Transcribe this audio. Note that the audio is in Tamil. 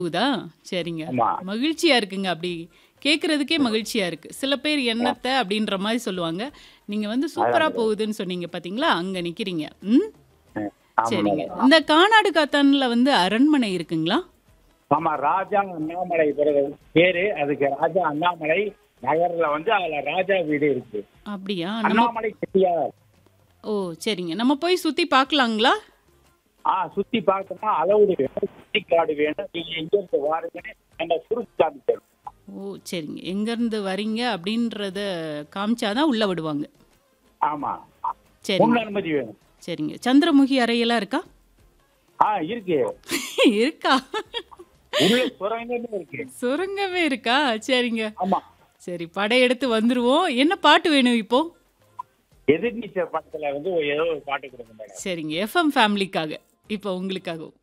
ஊதா? சரிங்க. ஆமா. மகிழ்ச்சியா இருக்குங்க. அப்படி கேட்கறதுக்கே மகிழ்ச்சியா இருக்கு. சில பேர் என்னத்த அப்படின்ற மாரி சொல்லுவாங்க. நீங்க வந்து சூப்பரா அதான். போகுதுன்னு சொன்னீங்க பார்த்தீங்களா? அங்க நிக்கிறீங்க. ம். ம். ஆமா சரிங்க. மேடம். இந்த கானாடு காத்தான்ல வந்து அரண்மனை இருக்குங்களா? ஆமா ராஜா அண்ணாமலை பிறகு பேரு அதுக்கு ராஜா அண்ணாமலை நகர்ல வந்து அதுல ராஜா வீடு இருக்கு அப்படியா? நம்ம அண்ணாமலை செட்டியார் ஓ! சரிங்க. நம்ம போய் சுத்தி பார்க்கலாங்களா? ஆ சுத்தி பார்க்கணும்னா அளவுடு வேணும் சுத்தி காடு வேணும் நீங்க எங்க இருந்து வாருங்கன்னு நம்ம சுருக்கி காமிக்கணும் ஓ! சரிங்க. எங்கேருந்து வரீங்க அப்படின்றத காமிச்சா தான் உள்ள விடுவாங்க. ஆமா சரிங்க. முன் அனுமதி வேணும் சரிங்க. சந்திரமுகி அறையெல்லாம் இருக்கா? ஆ இருக்கு இருக்கா? உள்ள சுரங்கமே இருக்கு சுரங்கமே இருக்கா? சரிங்க. ஆமா சரி படையெடுத்து வந்துருவோம். என்ன பாட்டு வேணும் இப்போ? எதிர்நீச்சல் படத்துல வந்து ஏதோ ஒரு பாட்டு கொடுங்க மேடம் சரிங்க. எஃப்எம் ஃபேமிலிக்காக. இப்போ உங்களுக்காகவும்.